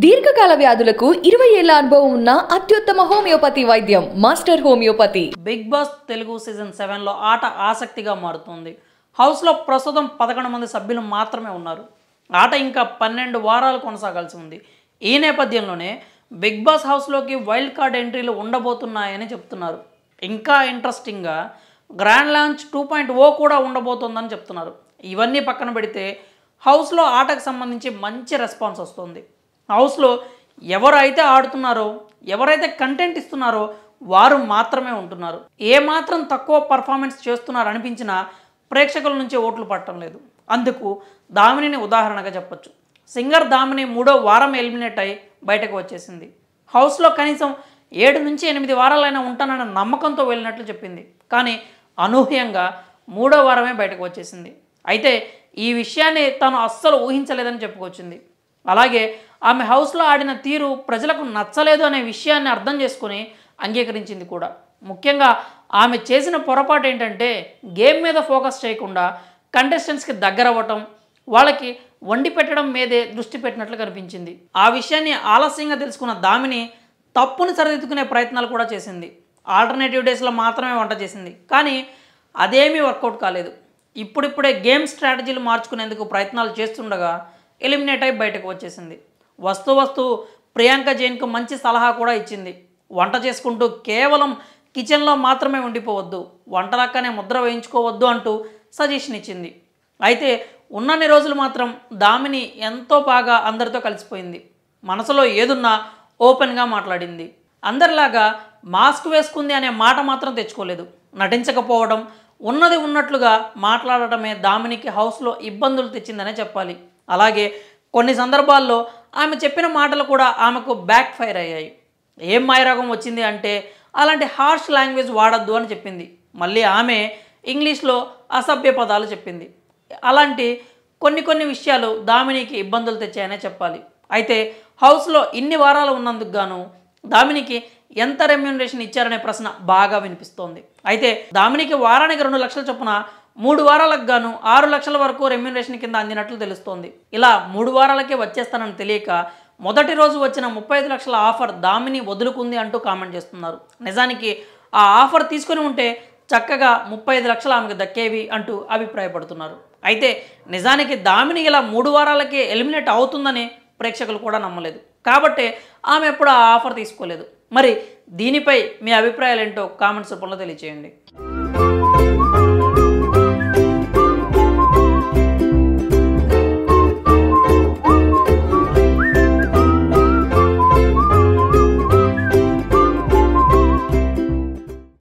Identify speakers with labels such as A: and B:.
A: దీర్ఘకాల వ్యాధులకు ఇరవై ఏళ్ల అనుభవం ఉన్న అత్యుత్తమ హోమియోపతి వైద్యం master homeopathy
B: Bigg Boss Telugu season సెవెన్లో ఆట ఆసక్తిగా మారుతుంది హౌస్లో ప్రస్తుతం పదకొండు మంది సభ్యులు మాత్రమే ఉన్నారు ఆట ఇంకా పన్నెండు వారాలు కొనసాగాల్సి ఉంది ఈ నేపథ్యంలోనే బిగ్ బాస్ హౌస్లోకి వైల్డ్ కార్డ్ ఎంట్రీలు ఉండబోతున్నాయని చెప్తున్నారు ఇంకా ఇంట్రెస్టింగ్గా grand launch two point O కూడా ఉండబోతోందని చెప్తున్నారు ఇవన్నీ పక్కన పెడితే హౌస్లో ఆటకు సంబంధించి మంచి రెస్పాన్స్ వస్తుంది హౌస్లో ఎవరైతే ఆడుతున్నారో ఎవరైతే కంటెంట్ ఇస్తున్నారో వారు మాత్రమే ఉంటున్నారు ఏ మాత్రం తక్కువ పర్ఫార్మెన్స్ చేస్తున్నారు అనిపించినా ప్రేక్షకుల నుంచి ఓట్లు పట్టడం లేదు అందుకు దామినిని ఉదాహరణగా చెప్పొచ్చు సింగర్ దామిని మూడో వారం ఎలిమినేట్ అయి బయటకు వచ్చేసింది హౌస్లో కనీసం ఏడు నుంచి ఎనిమిది వారాలైనా ఉంటానన్న నమ్మకంతో వెళ్ళినట్లు చెప్పింది కానీ అనూహ్యంగా మూడో వారమే బయటకు వచ్చేసింది అయితే ఈ విషయాన్ని తను అస్సలు ఊహించలేదని చెప్పుకొచ్చింది అలాగే ఆమె హౌస్లో ఆడిన తీరు ప్రజలకు నచ్చలేదు అనే విషయాన్ని అర్థం చేసుకుని అంగీకరించింది కూడా ముఖ్యంగా ఆమె చేసిన పొరపాటు ఏంటంటే గేమ్ మీద ఫోకస్ చేయకుండా కంటెస్టెంట్స్కి దగ్గర అవ్వటం వాళ్ళకి వండి పెట్టడం మీదే దృష్టి పెట్టినట్లు కనిపించింది ఆ విషయాన్ని ఆలస్యంగా తెలుసుకున్న దామిని తప్పుని సరిదిద్దుకునే ప్రయత్నాలు కూడా చేసింది ఆల్టర్నేటివ్ డేస్లో మాత్రమే వంట చేసింది కానీ అదేమీ వర్కౌట్ కాలేదు ఇప్పుడిప్పుడే గేమ్ స్ట్రాటజీలు మార్చుకునేందుకు ప్రయత్నాలు చేస్తుండగా ఎలిమినేట్ అయి బయటకు వచ్చేసింది వస్తూ వస్తూ ప్రియాంక జైన్కు మంచి సలహా కూడా ఇచ్చింది వంట చేసుకుంటూ కేవలం కిచెన్లో మాత్రమే ఉండిపోవద్దు వంటలక్కనే ముద్ర వేయించుకోవద్దు అంటూ సజెషన్ ఇచ్చింది అయితే ఉన్నన్ని రోజులు మాత్రం దామిని ఎంతో బాగా అందరితో కలిసిపోయింది మనసులో ఏదున్నా ఓపెన్గా మాట్లాడింది అందరిలాగా మాస్క్ వేసుకుంది అనే మాట మాత్రం తెచ్చుకోలేదు నటించకపోవడం ఉన్నది ఉన్నట్లుగా మాట్లాడటమే దామినికి హౌస్లో ఇబ్బందులు తెచ్చిందనే చెప్పాలి అలాగే కొన్ని సందర్భాల్లో ఆమె చెప్పిన మాటలు కూడా ఆమెకు బ్యాక్ ఫైర్ అయ్యాయి ఏం మాయరోగం వచ్చింది అంటే అలాంటి హార్ష్ లాంగ్వేజ్ వాడద్దు అని చెప్పింది మళ్ళీ ఆమె ఇంగ్లీష్లో అసభ్య పదాలు చెప్పింది అలాంటి కొన్ని కొన్ని విషయాలు దామినికి ఇబ్బందులు తెచ్చాయనే చెప్పాలి అయితే హౌస్లో ఇన్ని వారాలు ఉన్నందుకు గాను దామినికి ఎంత రెమ్యూనరేషన్ ఇచ్చారనే ప్రశ్న బాగా వినిపిస్తోంది అయితే దామినికి వారానికి రెండు లక్షల చొప్పున మూడు వారాలకు గాను ఆరు లక్షల వరకు రెమ్యూనరేషన్ కింద అందినట్లు తెలుస్తోంది ఇలా మూడు వారాలకే వచ్చేస్తానని తెలియక మొదటి రోజు వచ్చిన ముప్పై ఐదు లక్షల ఆఫర్ దామిని వదులుకుంది అంటూ కామెంట్ చేస్తున్నారు నిజానికి ఆ ఆఫర్ తీసుకుని ఉంటే చక్కగా ముప్పై ఐదు లక్షలు ఆమెకు దక్కేవి అంటూ అభిప్రాయపడుతున్నారు అయితే నిజానికి దామిని ఇలా మూడు వారాలకే ఎలిమినేట్ అవుతుందని ప్రేక్షకులు కూడా నమ్మలేదు కాబట్టే ఆమె ఎప్పుడు ఆ ఆఫర్ తీసుకోలేదు మరి దీనిపై మీ అభిప్రాయాలు ఏంటో కామెంట్స్ రూపంలో తెలియచేయండి